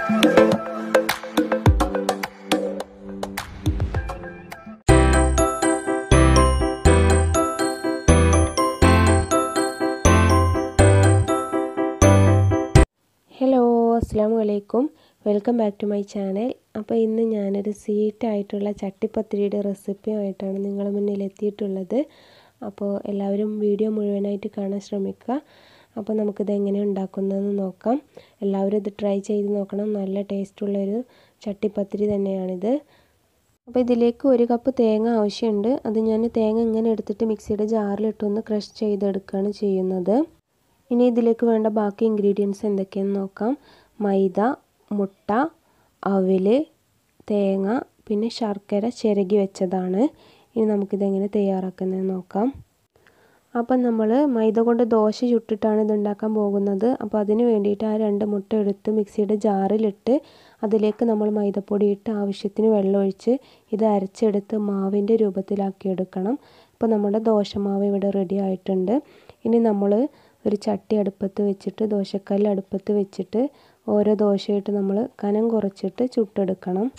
hello അസ്സാം വലൈക്കും welcome back to my channel അപ്പോൾ ഇന്ന് ഞാനൊരു സ്വീറ്റായിട്ടുള്ള ചട്ടിപ്പത്തിരിയുടെ റെസിപ്പിയുമായിട്ടാണ് നിങ്ങളുടെ മുന്നിൽ എത്തിയിട്ടുള്ളത് അപ്പോൾ എല്ലാവരും വീഡിയോ മുഴുവനായിട്ട് കാണാൻ ശ്രമിക്കുക അപ്പോൾ നമുക്കിത് എങ്ങനെ ഉണ്ടാക്കുന്നതെന്ന് നോക്കാം എല്ലാവരും ഇത് ട്രൈ ചെയ്ത് നോക്കണം നല്ല ടേസ്റ്റുള്ളൊരു ചട്ടിപ്പത്തിരി തന്നെയാണിത് അപ്പോൾ ഇതിലേക്ക് ഒരു കപ്പ് തേങ്ങ ആവശ്യമുണ്ട് അത് ഞാൻ തേങ്ങ ഇങ്ങനെ എടുത്തിട്ട് മിക്സിയുടെ ജാറിലിട്ടൊന്ന് ക്രഷ് ചെയ്തെടുക്കുകയാണ് ചെയ്യുന്നത് ഇനി ഇതിലേക്ക് വേണ്ട ബാക്കി ഇൻഗ്രീഡിയൻസ് എന്തൊക്കെയെന്ന് നോക്കാം മൈദ മുട്ട അവിൽ തേങ്ങ പിന്നെ ശർക്കര ചിരകി വെച്ചതാണ് ഇനി നമുക്കിതെങ്ങനെ തയ്യാറാക്കുന്നതെന്ന് നോക്കാം അപ്പം നമ്മൾ മൈദ കൊണ്ട് ദോശ ചുട്ടിട്ടാണ് ഇത് ഉണ്ടാക്കാൻ പോകുന്നത് അപ്പോൾ അതിന് വേണ്ടിയിട്ട് ആ രണ്ട് മുട്ട എടുത്ത് മിക്സിയുടെ ജാറിലിട്ട് അതിലേക്ക് നമ്മൾ മൈദപ്പൊടി ഇട്ട് ആവശ്യത്തിന് വെള്ളമൊഴിച്ച് ഇത് അരച്ചെടുത്ത് മാവിൻ്റെ രൂപത്തിലാക്കി എടുക്കണം ഇപ്പോൾ നമ്മുടെ ദോശമാവ് ഇവിടെ റെഡി ആയിട്ടുണ്ട് ഇനി നമ്മൾ ഒരു ചട്ടി അടുപ്പത്ത് വെച്ചിട്ട് ദോശക്കല്ല് അടുപ്പത്ത് വെച്ചിട്ട് ഓരോ ദോശയായിട്ട് നമ്മൾ കനം കുറച്ചിട്ട് ചുട്ടെടുക്കണം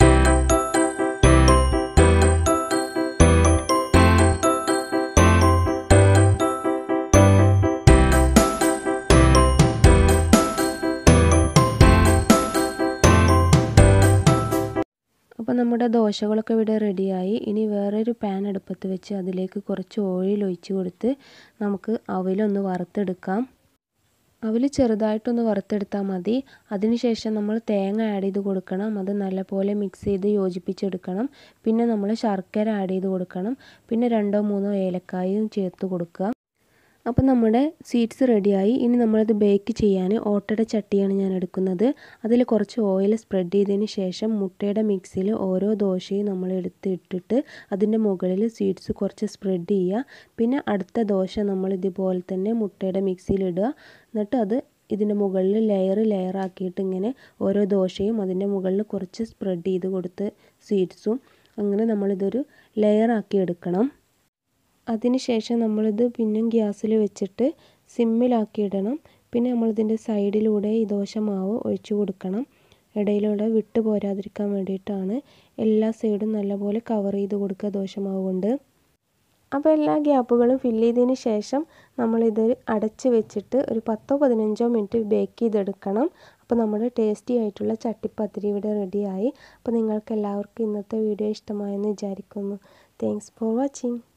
അപ്പോൾ നമ്മുടെ ദോശകളൊക്കെ ഇവിടെ റെഡിയായി ഇനി വേറൊരു പാൻ അടുപ്പത്ത് വെച്ച് അതിലേക്ക് കുറച്ച് ഓയിൽ ഒഴിച്ച് കൊടുത്ത് നമുക്ക് അവലൊന്ന് വറുത്തെടുക്കാം അവൽ ചെറുതായിട്ടൊന്ന് വറുത്തെടുത്താൽ മതി അതിനുശേഷം നമ്മൾ തേങ്ങ ആഡ് ചെയ്ത് കൊടുക്കണം അത് നല്ലപോലെ മിക്സ് ചെയ്ത് യോജിപ്പിച്ചെടുക്കണം പിന്നെ നമ്മൾ ശർക്കര ആഡ് ചെയ്ത് കൊടുക്കണം പിന്നെ രണ്ടോ മൂന്നോ ഏലക്കായും ചേർത്ത് കൊടുക്കുക അപ്പോൾ നമ്മുടെ സ്വീറ്റ്സ് റെഡിയായി ഇനി നമ്മളിത് ബേക്ക് ചെയ്യാൻ ഓട്ടയുടെ ചട്ടിയാണ് ഞാൻ എടുക്കുന്നത് അതിൽ കുറച്ച് ഓയിൽ സ്പ്രെഡ് ചെയ്തതിന് ശേഷം മുട്ടയുടെ മിക്സിൽ ഓരോ ദോശയും നമ്മൾ എടുത്ത് ഇട്ടിട്ട് അതിൻ്റെ മുകളിൽ സ്വീറ്റ്സ് കുറച്ച് സ്പ്രെഡ് ചെയ്യുക പിന്നെ അടുത്ത ദോശ നമ്മൾ ഇതുപോലെ തന്നെ മുട്ടയുടെ മിക്സിയിൽ ഇടുക എന്നിട്ട് അത് ഇതിൻ്റെ മുകളിൽ ലെയർ ലെയർ ആക്കിയിട്ട് ഇങ്ങനെ ഓരോ ദോശയും അതിൻ്റെ മുകളിൽ കുറച്ച് സ്പ്രെഡ് ചെയ്ത് കൊടുത്ത് സ്വീറ്റ്സും അങ്ങനെ നമ്മളിതൊരു ലെയർ ആക്കി എടുക്കണം അതിനുശേഷം നമ്മളിത് പിന്നും ഗ്യാസിൽ വെച്ചിട്ട് സിമ്മിലാക്കി ഇടണം പിന്നെ നമ്മളിതിൻ്റെ സൈഡിലൂടെ ഈ ദോശ മാവ് ഒഴിച്ചു കൊടുക്കണം ഇടയിലൂടെ വിട്ടു പോരാതിരിക്കാൻ വേണ്ടിയിട്ടാണ് എല്ലാ സൈഡും നല്ലപോലെ കവർ ചെയ്ത് കൊടുക്കുക ദോശമാവ് കൊണ്ട് അപ്പോൾ എല്ലാ ഗ്യാപ്പുകളും ഫില്ല് ചെയ്തതിന് ശേഷം നമ്മളിത് അടച്ച് വെച്ചിട്ട് ഒരു പത്തോ പതിനഞ്ചോ മിനിറ്റ് ബേക്ക് ചെയ്തെടുക്കണം അപ്പോൾ നമ്മുടെ ടേസ്റ്റി ആയിട്ടുള്ള ചട്ടിപ്പത്തിരി ഇവിടെ റെഡിയായി അപ്പോൾ നിങ്ങൾക്ക് എല്ലാവർക്കും ഇന്നത്തെ വീഡിയോ ഇഷ്ടമായെന്ന് വിചാരിക്കുന്നു താങ്ക്സ് ഫോർ വാച്ചിങ്